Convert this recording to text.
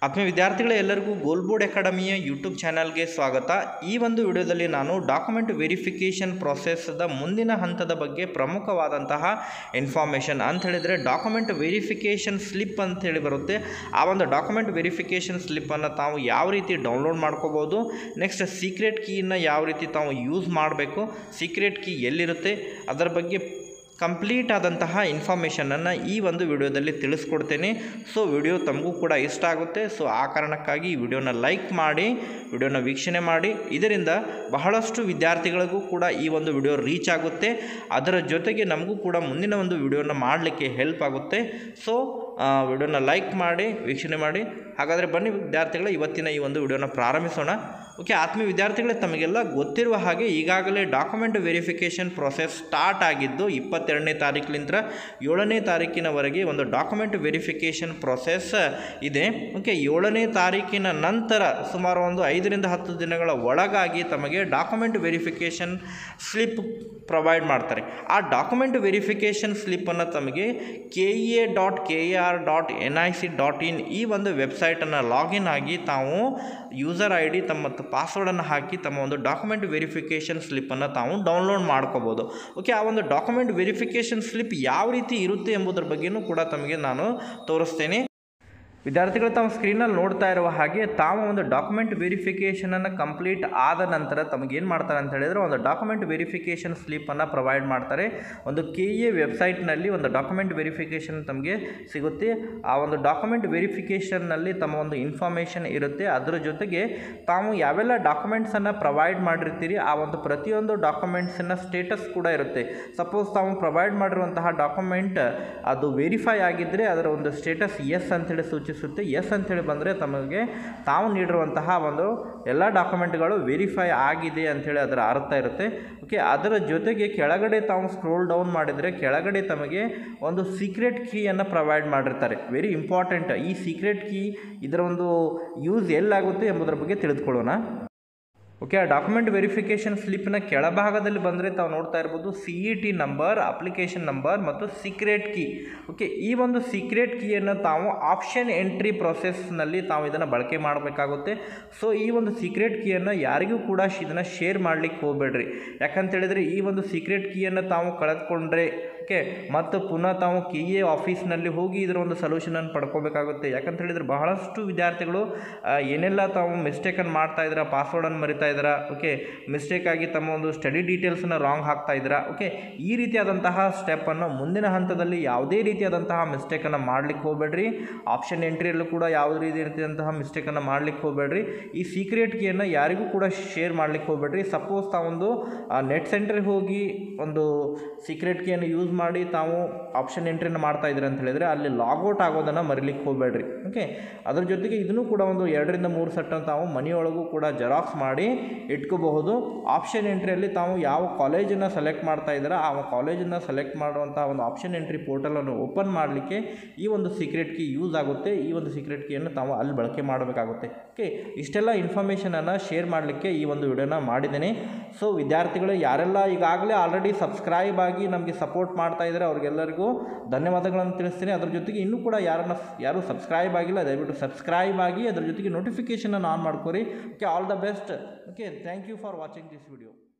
ಆತ್ಮೀಯ ವಿದ್ಯಾರ್ಥಿಗಳೇ ಎಲ್ಲರಿಗೂ ಗೋಲ್ಬೋರ್ಡ್ ಅಕಾಡೆಮಿಯ ಯೂಟ್ಯೂಬ್ ಚಾನಲ್ಗೆ ಸ್ವಾಗತ ಈ ಒಂದು ವಿಡಿಯೋದಲ್ಲಿ ನಾನು ಡಾಕ್ಯುಮೆಂಟ್ ವೆರಿಫಿಕೇಷನ್ ಪ್ರೊಸೆಸ್ದ ಮುಂದಿನ ಹಂತದ ಬಗ್ಗೆ ಪ್ರಮುಖವಾದಂತಹ ಇನ್ಫಾರ್ಮೇಷನ್ ಅಂತ ಹೇಳಿದರೆ ಡಾಕ್ಯುಮೆಂಟ್ ವೆರಿಫಿಕೇಷನ್ ಸ್ಲಿಪ್ ಅಂತ ಹೇಳಿ ಬರುತ್ತೆ ಆ ಒಂದು ಡಾಕ್ಯುಮೆಂಟ್ ವೆರಿಫಿಕೇಷನ್ ಸ್ಲಿಪ್ಪನ್ನು ತಾವು ಯಾವ ರೀತಿ ಡೌನ್ಲೋಡ್ ಮಾಡ್ಕೋಬೋದು ನೆಕ್ಸ್ಟ್ ಸೀಕ್ರೆಟ್ ಕೀಯನ್ನು ಯಾವ ರೀತಿ ತಾವು ಯೂಸ್ ಮಾಡಬೇಕು ಸೀಕ್ರೆಟ್ ಕೀ ಎಲ್ಲಿರುತ್ತೆ ಅದರ ಬಗ್ಗೆ ಕಂಪ್ಲೀಟ್ ಆದಂತಹ ಇನ್ಫಾರ್ಮೇಷನನ್ನು ಈ ಒಂದು ವಿಡಿಯೋದಲ್ಲಿ ತಿಳಿಸ್ಕೊಡ್ತೇನೆ ಸೊ ವಿಡಿಯೋ ತಮಗೂ ಕೂಡ ಇಷ್ಟ ಆಗುತ್ತೆ ಸೊ ಆ ಕಾರಣಕ್ಕಾಗಿ ಈ ವಿಡಿಯೋನ ಲೈಕ್ ಮಾಡಿ ವಿಡಿಯೋನ ವೀಕ್ಷಣೆ ಮಾಡಿ ಇದರಿಂದ ಬಹಳಷ್ಟು ವಿದ್ಯಾರ್ಥಿಗಳಿಗೂ ಕೂಡ ಈ ಒಂದು ವಿಡಿಯೋ ರೀಚ್ ಆಗುತ್ತೆ ಅದರ ಜೊತೆಗೆ ನಮಗೂ ಕೂಡ ಮುಂದಿನ ಒಂದು ವಿಡಿಯೋನ ಮಾಡಲಿಕ್ಕೆ ಹೆಲ್ಪ್ ಆಗುತ್ತೆ ಸೊ ವಿಡಿಯೋನ ಲೈಕ್ ಮಾಡಿ ವೀಕ್ಷಣೆ ಮಾಡಿ ಹಾಗಾದರೆ ಬನ್ನಿ ವಿದ್ಯಾರ್ಥಿಗಳ ಇವತ್ತಿನ ಈ ಒಂದು ವಿಡಿಯೋನ ಪ್ರಾರಂಭಿಸೋಣ ಓಕೆ ಆತ್ಮೀಯ ವಿದ್ಯಾರ್ಥಿಗಳೇ ತಮಗೆಲ್ಲ ಗೊತ್ತಿರುವ ಹಾಗೆ ಈಗಾಗಲೇ ಡಾಕ್ಯುಮೆಂಟ್ ವೆರಿಫಿಕೇಷನ್ ಪ್ರೊಸೆಸ್ ಸ್ಟಾರ್ಟ್ ಆಗಿದ್ದು ಇಪ್ಪತ್ತೆರಡನೇ ತಾರೀಕಿನಿಂದ ಏಳನೇ ತಾರೀಕಿನವರೆಗೆ ಒಂದು ಡಾಕ್ಯುಮೆಂಟ್ ವೆರಿಫಿಕೇಷನ್ ಪ್ರೊಸೆಸ್ ಇದೆ ಓಕೆ ಏಳನೇ ತಾರೀಕಿನ ನಂತರ ಸುಮಾರು ಒಂದು ಐದರಿಂದ ಹತ್ತು ದಿನಗಳ ಒಳಗಾಗಿ ತಮಗೆ ಡಾಕ್ಯುಮೆಂಟ್ ವೆರಿಫಿಕೇಷನ್ ಸ್ಲಿಪ್ ಪ್ರೊವೈಡ್ ಮಾಡ್ತಾರೆ ಆ ಡಾಕ್ಯುಮೆಂಟ್ ವೆರಿಫಿಕೇಷನ್ ಸ್ಲಿಪ್ಪನ್ನು ತಮಗೆ K E A dot K A R dot N I C dot in ಈ ಒಂದು ವೆಬ್ಸೈಟನ್ನು ಲಾಗಿನ್ ಆಗಿ ತಾವು ಯೂಸರ್ ಐ ಡಿ ತಮ್ಮ ಪಾಸ್ವರ್ಡನ್ನು ಹಾಕಿ ತಮ್ಮ ಒಂದು ಡಾಕ್ಯುಮೆಂಟ್ ವೆರಿಫಿಕೇಷನ್ ಸ್ಲಿಪ್ಪನ್ನು ತಾವು ಡೌನ್ಲೋಡ್ ಮಾಡ್ಕೋಬೋದು ಓಕೆ ಆ ಒಂದು ಡಾಕ್ಯುಮೆಂಟ್ ವೆರಿಫಿಕೇಷನ್ ಸ್ಲಿಪ್ ಯಾವ ರೀತಿ ಇರುತ್ತೆ ಎಂಬುದರ ಬಗ್ಗೆಯೂ ಕೂಡ ತಮಗೆ ನಾನು ತೋರಿಸ್ತೇನೆ ವಿದ್ಯಾರ್ಥಿಗಳು ತಾವು ಸ್ಕ್ರೀನಲ್ಲಿ ನೋಡ್ತಾ ಇರುವ ಹಾಗೆ ತಾವು ಒಂದು ಡಾಕ್ಯುಮೆಂಟ್ ವೆರಿಫಿಕೇಷನನ್ನು ಕಂಪ್ಲೀಟ್ ಆದ ನಂತರ ತಮಗೇನು ಮಾಡ್ತಾರೆ ಅಂತ ಹೇಳಿದರೆ ಒಂದು ಡಾಕ್ಯುಮೆಂಟ್ ವೆರಿಫಿಕೇಷನ್ ಸ್ಲಿಪ್ಪನ್ನು ಪ್ರೊವೈಡ್ ಮಾಡ್ತಾರೆ ಒಂದು ಕೆ ಎ ವೆಬ್ಸೈಟ್ನಲ್ಲಿ ಒಂದು ಡಾಕ್ಯುಮೆಂಟ್ ವೆರಿಫಿಕೇಷನ್ ತಮಗೆ ಸಿಗುತ್ತೆ ಆ ಒಂದು ಡಾಕ್ಯುಮೆಂಟ್ ವೆರಿಫಿಕೇಷನ್ನಲ್ಲಿ ತಮ್ಮ ಒಂದು ಇನ್ಫಾರ್ಮೇಷನ್ ಇರುತ್ತೆ ಅದರ ಜೊತೆಗೆ ತಾವು ಯಾವೆಲ್ಲ ಡಾಕ್ಯುಮೆಂಟ್ಸನ್ನು ಪ್ರೊವೈಡ್ ಮಾಡಿರ್ತೀರಿ ಆ ಒಂದು ಪ್ರತಿಯೊಂದು ಡಾಕ್ಯುಮೆಂಟ್ಸಿನ ಸ್ಟೇಟಸ್ ಕೂಡ ಇರುತ್ತೆ ಸಪೋಸ್ ತಾವು ಪ್ರೊವೈಡ್ ಮಾಡಿರುವಂತಹ ಡಾಕ್ಯುಮೆಂಟ್ ಅದು ವೆರಿಫೈ ಆಗಿದ್ದರೆ ಅದರ ಒಂದು ಸ್ಟೇಟಸ್ ಎಸ್ ಅಂತೇಳಿ ಸೂಚಿಸುತ್ತೆ ಎಸ್ ಅಂತೇಳಿ ಬಂದರೆ ತಮಗೆ ತಾವು ನೀಡಿರುವಂತಹ ಒಂದು ಎಲ್ಲ ಡಾಕ್ಯುಮೆಂಟ್ಗಳು ವೆರಿಫೈ ಆಗಿದೆ ಅಂಥೇಳಿ ಅದರ ಅರ್ಥ ಇರುತ್ತೆ ಓಕೆ ಅದರ ಜೊತೆಗೆ ಕೆಳಗಡೆ ತಾವು ಸ್ಕ್ರೋಲ್ ಡೌನ್ ಮಾಡಿದರೆ ಕೆಳಗಡೆ ತಮಗೆ ಒಂದು ಸೀಕ್ರೆಟ್ ಕೀಯನ್ನು ಪ್ರೊವೈಡ್ ಮಾಡಿರ್ತಾರೆ ವೆರಿ ಇಂಪಾರ್ಟೆಂಟ್ ಈ ಸೀಕ್ರೆಟ್ ಕೀ ಇದರ ಒಂದು ಯೂಸ್ ಎಲ್ಲಾಗುತ್ತೆ ಎಂಬುದರ ಬಗ್ಗೆ ತಿಳಿದುಕೊಳ್ಳೋಣ ಓಕೆ ಆ ಡಾಕ್ಯುಮೆಂಟ್ ವೆರಿಫಿಕೇಷನ್ ಸ್ಲಿಪ್ನ ಕೆಳಭಾಗದಲ್ಲಿ ಬಂದರೆ ತಾವು ನೋಡ್ತಾ ಇರ್ಬೋದು C E T number application number ಮತ್ತು ಸೀಕ್ರೆಟ್ ಕೀ ಓಕೆ ಈ ಒಂದು ಸೀಕ್ರೆಟ್ ಕೀಯನ್ನು ತಾವು ಆಪ್ಷನ್ ಎಂಟ್ರಿ ಪ್ರೊಸೆಸ್ನಲ್ಲಿ ತಾವು ಇದನ್ನು ಬಳಕೆ ಮಾಡಬೇಕಾಗುತ್ತೆ ಸೊ ಈ ಒಂದು ಸೀಕ್ರೆಟ್ ಕೀಯನ್ನು ಯಾರಿಗೂ ಕೂಡ ಇದನ್ನು ಶೇರ್ ಮಾಡಲಿಕ್ಕೆ ಹೋಗಬೇಡ್ರಿ ಯಾಕಂತೇಳಿದರೆ ಈ ಒಂದು ಸೀಕ್ರೆಟ್ ಕೀಯನ್ನು ತಾವು ಕಳೆದುಕೊಂಡ್ರೆ ಓಕೆ ಮತ್ತು ಪುನಃ ತಾವು ಕೆ ಎ ಆಫೀಸ್ನಲ್ಲಿ ಹೋಗಿ ಇದರ ಒಂದು ಸೊಲ್ಯೂಷನನ್ನು ಪಡ್ಕೋಬೇಕಾಗುತ್ತೆ ಯಾಕಂತ ಹೇಳಿದರೆ ಬಹಳಷ್ಟು ವಿದ್ಯಾರ್ಥಿಗಳು ಆ, ಏನೆಲ್ಲ ತಾವು ಮಿಸ್ಟೇಕನ್ನು ಮಾಡ್ತಾ ಇದ್ದೀರಾ ಪಾಸ್ವರ್ಡನ್ನು ಮರಿತಾ ಇದ್ದೀರಾ ಓಕೆ ಮಿಸ್ಟೇಕ್ ಆಗಿ ತಮ್ಮ ಒಂದು ಸ್ಟಡಿ ಡೀಟೇಲ್ಸನ್ನು ರಾಂಗ್ ಹಾಕ್ತಾ ಇದ್ದೀರಾ ಓಕೆ ಈ ರೀತಿಯಾದಂತಹ ಸ್ಟೆಪ್ಪನ್ನು ಮುಂದಿನ ಹಂತದಲ್ಲಿ ಯಾವುದೇ ರೀತಿಯಾದಂತಹ ಮಿಸ್ಟೇಕನ್ನು ಮಾಡಲಿಕ್ಕೆ ಹೋಗಬೇಡ್ರಿ ಆಪ್ಷನ್ ಎಂಟ್ರಿಯಲ್ಲೂ ಕೂಡ ಯಾವುದೇ ರೀತಿಯಾದಂತಹ ಮಿಸ್ಟೇಕನ್ನು ಮಾಡಲಿಕ್ಕೆ ಹೋಗಬೇಡ್ರಿ ಈ ಸೀಕ್ರೆಟ್ ಕೀಯನ್ನು ಯಾರಿಗೂ ಕೂಡ ಶೇರ್ ಮಾಡಲಿಕ್ಕೆ ಹೋಗಬೇಡ್ರಿ ಸಪೋಸ್ ತಾವೊಂದು ನೆಟ್ ಸೆಂಟ್ರಿಗೆ ಹೋಗಿ ಒಂದು ಸೀಕ್ರೆಟ್ ಕೀಯನ್ನು ಯೂಸ್ ಮಾಡಿ ತಾವು ಆಪ್ಷನ್ ಎಂಟ್ರಿನ ಮಾಡ್ತಾ ಇದ್ದೀರಿ ಅಂತ ಹೇಳಿದರೆ ಅಲ್ಲಿ ಲಾಗೌಟ್ ಆಗೋದನ್ನು ಮರಿಲಿಕ್ಕೆ ಹೋಗಬೇಡ್ರಿ ಓಕೆ ಅದ್ರ ಜೊತೆಗೆ ಇದನ್ನು ಕೂಡ ಒಂದು ಎರಡರಿಂದ ಮೂರು ಸೆಟ್ಟನ್ನು ತಾವು ಮನೆಯೊಳಗೂ ಕೂಡ ಜೆರಾಕ್ಸ್ ಮಾಡಿ ಇಟ್ಕೋಬಹುದು ಆಪ್ಷನ್ ಎಂಟ್ರಿಯಲ್ಲಿ ತಾವು ಯಾವ ಕಾಲೇಜನ್ನು ಸೆಲೆಕ್ಟ್ ಮಾಡ್ತಾ ಇದ್ದೀರಾ ಆ ಕಾಲೇಜನ್ನು ಸೆಲೆಕ್ಟ್ ಮಾಡುವಂಥ ಒಂದು ಆಪ್ಷನ್ ಎಂಟ್ರಿ ಪೋರ್ಟಲನ್ನು ಓಪನ್ ಮಾಡಲಿಕ್ಕೆ ಈ ಒಂದು ಸೀಕ್ರೆಟ್ ಕೀ ಯೂಸ್ ಆಗುತ್ತೆ ಈ ಒಂದು ಸೀಕ್ರೆಟ್ ಕೀಯನ್ನು ತಾವು ಅಲ್ಲಿ ಬಳಕೆ ಮಾಡಬೇಕಾಗುತ್ತೆ ಓಕೆ ಇಷ್ಟೆಲ್ಲ ಇನ್ಫಾರ್ಮೇಷನನ್ನು ಶೇರ್ ಮಾಡಲಿಕ್ಕೆ ಈ ಒಂದು ವಿಡಿಯೋನ ಮಾಡಿದ್ದೇನೆ ಸೊ ವಿದ್ಯಾರ್ಥಿಗಳು ಯಾರೆಲ್ಲ ಈಗಾಗಲೇ ಆಲ್ರೆಡಿ ಸಬ್ಸ್ಕ್ರೈಬ್ ಆಗಿ ನಮಗೆ ಸಪೋರ್ಟ್ ಮಾಡ್ತಾ ಇದ್ದಾರೆ ಅವ್ರಿಗೆಲ್ಲರಿಗೂ ಧನ್ಯವಾದಗಳನ್ನು ತಿಳಿಸ್ತೀನಿ ಅದ್ರ ಜೊತೆಗೆ ಇನ್ನೂ ಕೂಡ ಯಾರನ್ನ ಯಾರು ಸಬ್ಸ್ಕ್ರೈಬ್ ಆಗಿಲ್ಲ ದಯವಿಟ್ಟು ಸಬ್ಸ್ಕ್ರೈಬ್ ಆಗಿ ಅದ್ರ ಜೊತೆಗೆ ನೋಟಿಫಿಕೇಷನನ್ನು ಆನ್ ಮಾಡ್ಕೊರಿ okay all the best okay thank you for watching this video